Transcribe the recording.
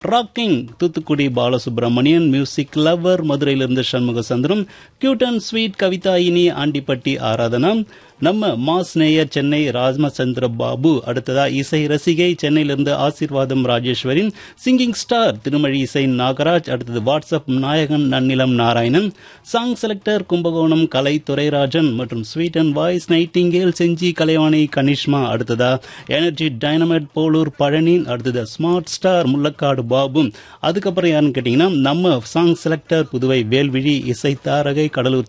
rocking Thoothukudi Balasubramanian music lover மதுரையிலிருந்து Shanmuga Chandram cute and sweet கவிதாயினி ஆண்டிப்பட்டி ஆராதனா நம்ம மாஸ் நேயர் சென்னை ராஜமச்சந்திர பாபு அடுத்ததா இசை ரசிகை சென்னையிலிருந்து ஆசீர்வாதம் ராஜேஸ்வரின் சிங்கிங் ஸ்டார் திருமழி இசை நாகராஜ் அடுத்தது வாட்ஸ்அப் நாயகன் நன்னிலம் நாராயணன் சாங் செலக்டர் கும்பகோணம் கலை துரைராஜன் மற்றும் sweet and voice nightingale Senji Kalaivani Kanishma அடுத்ததா எனர்ஜி டைனமைட் போலூர் பழனி அடுத்தது ஸ்மார்ட் ஸ்டார் முள்ளக்காடு பாபு அதுக்கப்புறம் யாருன்னு கேட்டீங்கன்னா நம்ம சாங் செலக்டர் புதுவை வேல்விழி இசை தாரகை கடலூர்